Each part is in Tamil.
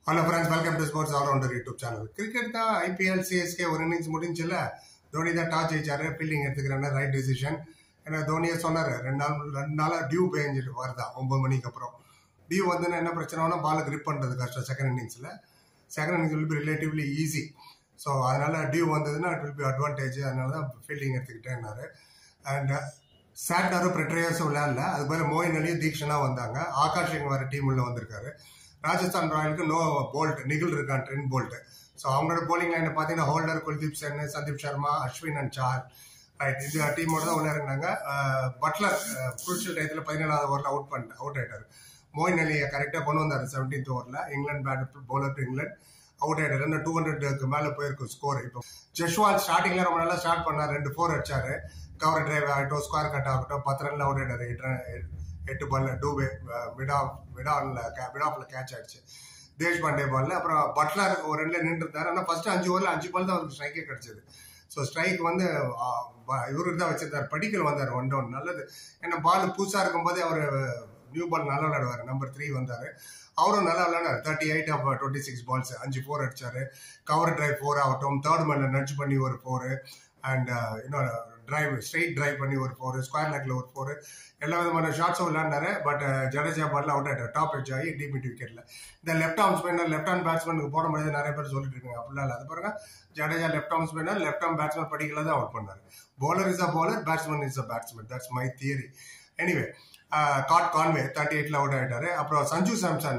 hello friends welcome to Sports Allrounder YouTube channel cricket தான் ஐபிஎல் சிஎஸ்கே ஒரு இன்னிங்ஸ் முடிஞ்சுல தோனி தான் டாஸ் ஜெயிச்சாரு ஃபீல்டிங் எடுத்துக்கிறாங்க ரைட் டிசிஷன் ஏன்னா தோனியே சொன்னார் ரெண்டு நாள் ரெண்டு நாளாக டியூ பேஞ்சிட்டு வருதா ஒன்பது மணிக்கு அப்புறம் டியூ வந்துன்னா என்ன பிரச்சனைனா பால் கிரிப் பண்ணுறது கஷ்டம் செகண்ட் இன்னிங்ஸில் second innings will be relatively easy so அதனால டியூ வந்ததுன்னா இட் வில் பி அட்வான்டேஜ் அதனால தான் ஃபீல்டிங் எடுத்துக்கிட்டேன்னாரு அண்ட் சாட்னரும் பிரிட்ரேயர்ஸும் விளையாடல அது போல மோயின் அலியும் தீக்ஷனா வந்தாங்க ஆகாஷ் சிங் வர டீம் உள்ள வந்திருக்காரு ராஜஸ்தான் ராயலுக்கு நோ போல்ட் நிகில் இருக்கான் ட்ரென் போல்ட் ஸோ அவங்களோட போலிங் லைனை பார்த்தீங்கன்னா Holder Kuldeep Sen Sandeep Sharma Ashwin and sir right இந்த டீமோட தான் உள்ள இருந்தாங்க பட்லர் குரூஷியல் டயத்தில் பதினேழாவது ஓவரில் அவுட் பண்ணிட்டு அவுட் ஆயிட்டார் மோயின் அலியை கரெக்டாக கொண்டு வந்தார் செவன்டீன்த் ஓவரில் England bat bowler to England out ஆயிட்டார் இன்னும் டூ ஹண்ட்ரடுக்கு மேலே போயிருக்கும் ஸ்கோர் இப்போ ஜஷ்வால் ஸ்டார்டிங்கில் ரொம்ப நல்லா ஸ்டார்ட் பண்ணார் ரெண்டு ஃபோர் அடிச்சாரு கவர் டிரைவ் ஆகட்டும் ஸ்கொயர் கட் ஆகட்டும் பத்து ரன்ல அவுட் ஆயிட்டாரு எட்டு எட்டு பால்ல டூபே விடா விடாவில் விடாஃபில் கேட்ச் ஆயிடுச்சு தேஷ்பாண்டே பால்ல அப்புறம் பட்லர் ஒரு ரெண்டுல நின்று இருந்தாரு ஆனால் ஃபர்ஸ்ட் அஞ்சு ஓவரில் அஞ்சு பால் தான் அவருக்கு ஸ்ட்ரைக்கே கிடைச்சது ஸோ ஸ்ட்ரைக் வந்து இவருக்கு தான் வச்சிருந்தார் படிக்கல் வந்தார் ஒன் டவுன் நல்லது ஏன்னா பால் புதுசாக இருக்கும்போதே அவர் நியூ பால் நல்லா விளையாடுவார் நம்பர் த்ரீ வந்தார் அவரும் நல்லா விளையாடார் thirty eight of twenty six balls அஞ்சு ஃபோர் அடிச்சாரு கவர் டிரைவ் ஃபோர் ஆகட்டும் தேர்ட் மேல நட்ச் பண்ணி ஒரு ஃபோரு அண்ட் இன்னொரு டிரைவ் ஸ்ட்ரெயிட் டிரைவ் பண்ணி ஒரு ஃபோர் ஸ்கொயர் லெக்ல ஒரு ஃபோர் எல்லா விதமான ஷாட்ஸும் விளையாண்டாரு பட் ஜடேஜா பால்ல அவுட் ஆயிட்டார் டாப் எட்ஜ் ஆகி டிமிட் விக்கெட்ல இந்த left arm spinner left arm பேட்ஸ்மேனுக்கு போட முடியாது நிறைய பேர் சொல்லிட்டு இருக்காங்க அப்படிலாம் இல்லை அது பாருங்க Jadeja left arm spinner left arm batsman Padikkal தான் அவுட் பண்ணாரு bowler is a bowler batsman is a batsman that's my theory anyway caught Conway thirty எயிட்ல அவுட் ஆயிட்டாரு அப்புறம் Sanju Samson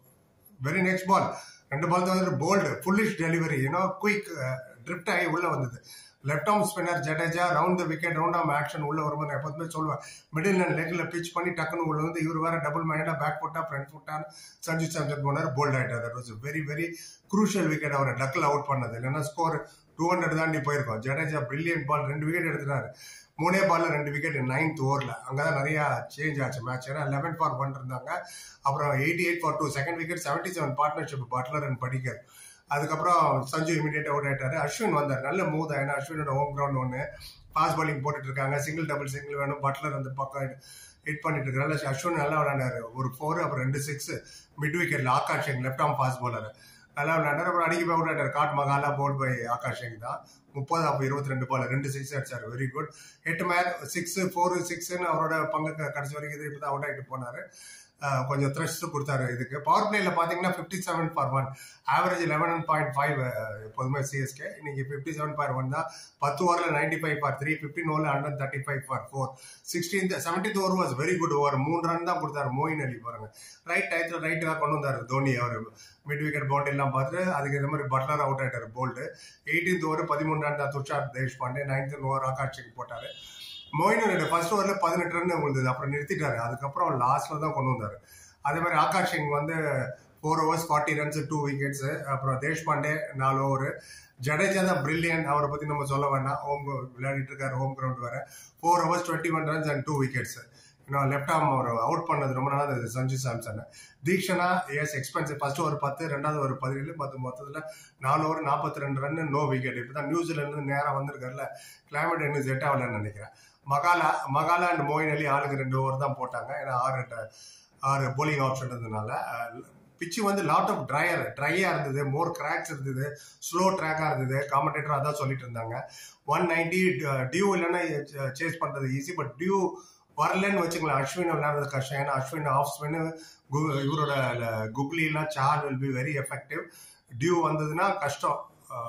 very next ball ரெண்டு பால் தான் வந்து bowled foolish delivery you know quick drift ஆகி உள்ள வந்தது left arm spinner Jadeja round the wicket round arm action உள்ள வரும்போது நான் எப்போதுமே சொல்லுவேன் மிடில் அண்ட் லெக்ல பிச் பண்ணி டக்குனு உள்ள வந்து இவர் வேற டபுள் மைண்டா பேக் ஃபுட்டா ஃப்ரண்ட் ஃபுட்டான்னு சஞ்சு சாம்சன் போனார் போல்ட் ஆயிட்டார் that was very very crucial wicket அவரை டக்கில் அவுட் பண்ணது இல்லைன்னா ஸ்கோர் டூ ஹண்ட்ரட் தாண்டி போயிருக்கோம் ஜடேஜா பிரில்லியன்ட் பால் ரெண்டு விக்கெட் எடுத்துட்டாரு மூணே பால்ல ரெண்டு விக்கெட் நைன்த் ஓவரில் அங்கே தான் நிறைய சேஞ்ச் ஆச்சு மேட்ச் ஏன்னா லெவன் ஃபார் ஒன் இருந்தாங்க அப்புறம் eighty eight for two second wicket seventy seven partnership Buttler and Padikkal அதுக்கப்புறம் சஞ்சு இமீடியட் அவுட் ஆயிட்டாரு அஸ்வின் வந்தார் நல்ல மூவ் தான் ஏன்னா அஸ்வினோட ஹோம் கிரவுண்ட் ஒன்று ஃபாஸ்ட் பாலிங் போட்டுட்டு இருக்காங்க சிங்கிள் டபுள் சிங்கிள் வேணும் பட்லர் அந்த பக்கம் ஹிட் பண்ணிட்டு இருக்காரு அஸ்வின் நல்லா விளையாண்டாரு ஒரு ஃபோர் அப்புறம் ரெண்டு சிக்ஸ் மிட் விக்கெட்ல Akash Singh left arm fast bowler நல்லா விளையாண்டாரு அப்புறம் அடிக்க போய் அவுட் ஆயிட்டார் caught Magala bowled by Akash Singh தான் முப்பது அப்போ இருபத்தி ரெண்டு பால் ரெண்டு சிக்ஸ் அடிச்சாரு வெரி குட் எட்டு மேல் சிக்ஸ் ஃபோர் சிக்ஸ்னு அவரோட பங்கு கடைசி வரைக்கும் இப்போ தான் அவுட் ஆகிட்டு போனாரு கொஞ்சம் த்ரெஸ்ட் கொடுத்தாரு இதுக்கு பவர் பிளேல பாத்தீங்கன்னா fifty seven for one average eleven point five எப்போதுமே சிஎஸ்கே இன்னைக்கு ஃபிஃப்டி செவன் ஃபார் ஒன் தான் பத்து ஓவரில் ninety five for three fifteen ஓவரில் hundred thirty five for four sixteenth seventeenth over was very good over மூணு ரன் தான் கொடுத்தாரு மோயின் அலி பாருங்க ரைட் டயத்தில் ரைட்டாக கொண்டு வந்தார் தோனி அவர் மிட் விக்கெட் பவுண்டரி எல்லாம் பார்த்துட்டு அதுக்கு இந்த மாதிரி பட்லர் அவுட் ஆயிட்டார் போல்டு எயிட்டீன்த் ஓவர் பதிமூணு ரன் தான் துஷார் தேஷ்பாண்டே நைன்த் ஓவர் ஆகாஷ் சிங் போட்டாரு மோயின் ஃபர்ஸ்ட் ஓவர்ல பதினெட்டு ரன் விழுந்தது அப்புறம் நிறுத்திட்டாரு அதுக்கப்புறம் லாஸ்ட்ல தான் கொண்டு வந்தாரு அதே மாதிரி ஆகாஷ் சிங் வந்து four overs forty runs two wickets அப்புறம் தேஷ்பாண்டே நாலு ஓவர் ஜடேஜா தான் பிரில்லியன் அவரை பத்தி நம்ம சொல்ல வேண்டாம் ஹோம் விளையாடிட்டு இருக்காரு ஹோம் கிரவுண்ட் வேற four overs twenty one runs and two wickets இன்னும் லெஃப்ட் ஆர்ம் அவர் அவுட் பண்ணது ரொம்ப நல்லா இருந்தது Sanju Samson Theekshana is expensive first ஒரு பத்து ரெண்டாவது ஒரு பதினேழு பத்து மொத்தத்தில் நாலு ஓவர் நாற்பத்தி ரெண்டு ரன் நோ விக்கெட் இப்போ தான் நியூசிலாந்து நேராக வந்திருக்காருல கிளைமேட் இன்னும் செட் ஆகலன்னு நினைக்கிறேன் மகாலா மகாலா அண்ட் மோயின் அலி ஆளுக்கு ரெண்டு ஓவர் தான் போட்டாங்க ஏன்னா ஆறு ஆறு போலிங் ஆப்ஷன் இருந்ததுனால பிச்சு வந்து லாட் ஆஃப் ட்ரையர் ட்ரையாக இருந்தது மோர் கிராக்ஸ் இருந்தது ஸ்லோ ட்ராக்காக இருந்தது காமெண்டேட்டர் அதான் சொல்லிட்டு இருந்தாங்க ஒன் நைன்டி டியூ இல்லைன்னா சேஸ் பண்ணுறது ஈஸி பட் டியூ வரலன்னு வச்சுக்கலாம் அஸ்வின் விளையாடுறது கஷ்டம் ஏன்னா அஸ்வின் ஆஃப் ஸ்பின் இவரோட குக்லிலாம் sir will be very effective dew வந்ததுன்னா கஷ்டம்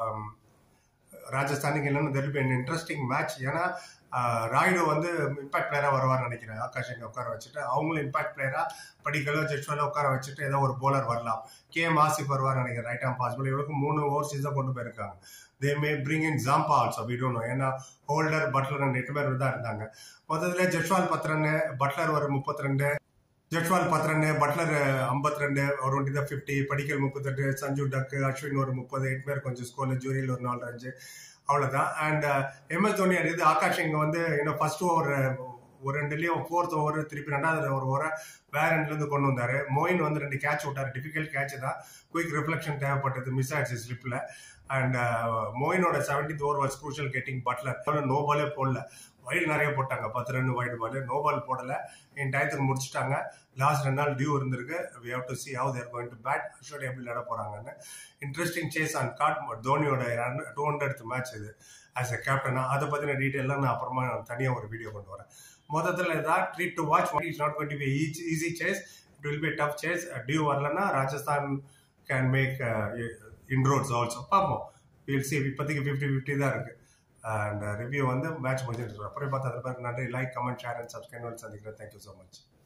ராஜஸ்தானுக்கு இல்லைன்னு தெரியல பி இன்ட்ரெஸ்டிங் மேட்ச் ஏன்னா ராய்டு வந்து இம்பாக்ட் பிளேயராக வருவார்னு நினைக்கிறேன் ஆகாஷ் இங்கே உட்கார வச்சுட்டு அவங்களும் இம்பாக்ட் பிளேயராக படிக்கலோ ஜெஸ்வலோ உட்கார வச்சுட்டு ஏதோ ஒரு போலர் வரலாம் கே மாசிப் வருவார் நினைக்கிறேன் ரைட் ஆம் பாசிபிள் இவருக்கு மூணு ஓவர்சீஸ் தான் கொண்டு போயிருக்காங்க they may bring in Zampa also we don't என்னா ஹோல்டர் பட்லர் எட்டு பேர் தான் இருந்தாங்க மொத்தத்தில் ஜெஸ்வால் பத்ரன்னு பட்லர் ஒரு முப்பத்தி ரெண்டு ஜட்வால் பத்ரன்னு பட்லர் ஐம்பத்தி ரெண்டு ஒரு டுவெண்ட்டி தான் ஃபிஃப்டி படிக்கல் முப்பத்தெட்டு சஞ்சு டக்கு அஸ்வின் ஒரு முப்பது எட்டு பேர் கொஞ்சம் ஸ்கோரில் ஜூரியில் ஒரு நாலு அஞ்சு அவ்வளோதான் அண்ட் எம்எஸ் தோனி அடிது ஆகாஷ் இங்கே வந்து இன்னும் ஃபர்ஸ்ட் ஓவர் ஒரு ரெண்டுலேயும் ஃபோர்த் ஓவர் திருப்பி ரெண்டாவது ஒரு ஓவரை வேற ரெண்டுலேருந்து கொண்டு வந்தார் மோயின் வந்து ரெண்டு கேட்ச் விட்டார் டிஃபிகல்ட் கேட்ச் தான் குயிக் ரிஃப்ளெக்ஷன் தேவைப்பட்டது மிஸ் ஆயிடுச்சு ஸ்லிப்பில் அண்ட் மோயினோட seventeenth over was crucial getting Buttler no பாலே போடல வைடு நிறைய போட்டாங்க பத்து ரன் வைடு பால் நோ பால் போடல என் டயத்துக்கு முடிச்சுட்டாங்க லாஸ்ட் ரெண்டு நாள் டியூ இருந்திருக்கு we have to see how they're going to bat அஸ்வரி எப்படி விளையாட போறாங்கன்னு இன்ட்ரெஸ்டிங் சேஸ் ஆன் காட் தோனியோட டூ ஹண்ட்ரட் மேட்ச் இது ஆஸ் எ கேப்டனா அதை பற்றின டீட்டெயிலாம் நான் அப்புறமா தனியாக ஒரு வீடியோ கொண்டு வரேன் மொத்தத்தில் இதான் treat to watch it's not goin to be easy chase it will be tough chase dew வரலன்னா Rajasthan can make inroads also பார்ப்போம் வில் சி இப்போதைக்கு ஃபிஃப்டி ஃபிஃப்டி தான் இருக்குது அண்ட் ரிவ்யூ வந்து மேட்ச் முடிஞ்சிட்டு அப்புறம் பார்த்து அதில் நன்றி like comment share and subscribe சந்திக்கிறேன் தேங்க்யூ ஸோ மச்